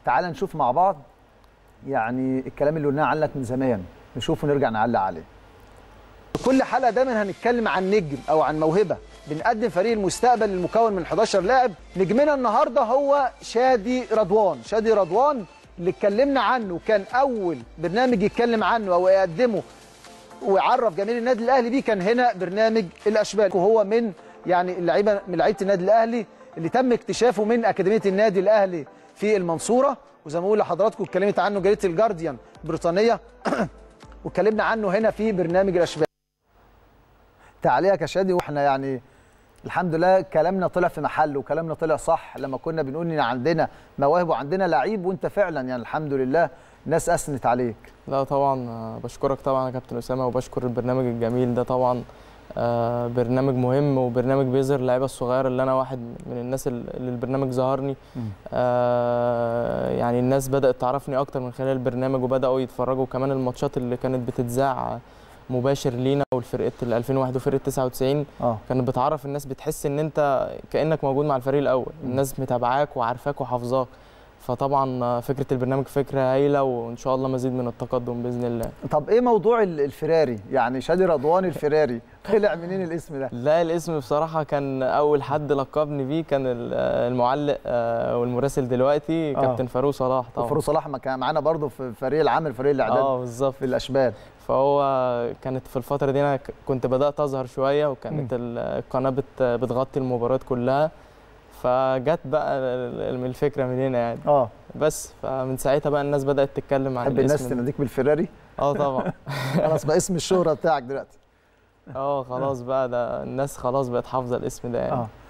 تعال نشوف مع بعض يعني الكلام اللي قلناه عنك من زمان نشوفه ونرجع نعلق عليه كل حلقه دايما هنتكلم عن نجم او عن موهبه بنقدم فريق المستقبل المكون من 11 لاعب نجمنا النهارده هو شادي رضوان شادي رضوان اللي اتكلمنا عنه كان اول برنامج يتكلم عنه او يقدمه ويعرف جماهير النادي الاهلي بيه كان هنا برنامج الاشبال وهو من يعني اللعيبه من لعيبه النادي الاهلي اللي تم اكتشافه من اكاديميه النادي الاهلي في المنصوره وزي ما بقول لحضراتكم اتكلمت عنه جريده الجارديان البريطانيه واتكلمنا عنه هنا في برنامج الاشبال تعليقك يا شادي واحنا يعني الحمد لله كلامنا طلع في محله وكلامنا طلع صح لما كنا بنقول ان عندنا مواهب وعندنا لعيب وانت فعلا يعني الحمد لله الناس اثنت عليك لا طبعا آه، بشكرك طبعا يا كابتن اسامه وبشكر البرنامج الجميل ده طبعا آه، برنامج مهم وبرنامج بيظهر اللعيبه الصغيره اللي انا واحد من الناس اللي البرنامج ظهرني آه، يعني الناس بدات تعرفني اكتر من خلال البرنامج وبداوا يتفرجوا كمان الماتشات اللي كانت بتتذاع مباشر لينا والفرقه ال 2001 وفرقه 99 اه كانت بتعرف الناس بتحس ان انت كانك موجود مع الفريق الاول الناس متابعاك وعارفاك وحافظاك فطبعا فكره البرنامج فكره هايله وان شاء الله مزيد من التقدم باذن الله طب ايه موضوع ال- الفراري يعني شادي رضوان الفراري طلع منين الاسم ده لا الاسم بصراحه كان اول حد لقبني بيه كان ال- المعلق آه، والمراسل دلوقتي آه. كابتن فاروق صلاح طبعا فاروق صلاح ما كان معانا برضه في فريق العمل فريق الاعداد اه بالظبط في الاشبال فهو كانت في الفتره دي انا ك- كنت بدات اظهر شويه وكانت ال- القناه بت- بتغطي المباريات كلها فجت بقى ال- ال- الفكره من هنا يعني اه بس فمن ساعتها بقى الناس بدات تتكلم عن تحب الناس الاسم ده. تناديك بالفراري اه طبعا خلاص بقى اسم الشهره بتاعك دلوقتي اه خلاص بقى ده الناس خلاص بقت حافظه الاسم ده يعني اه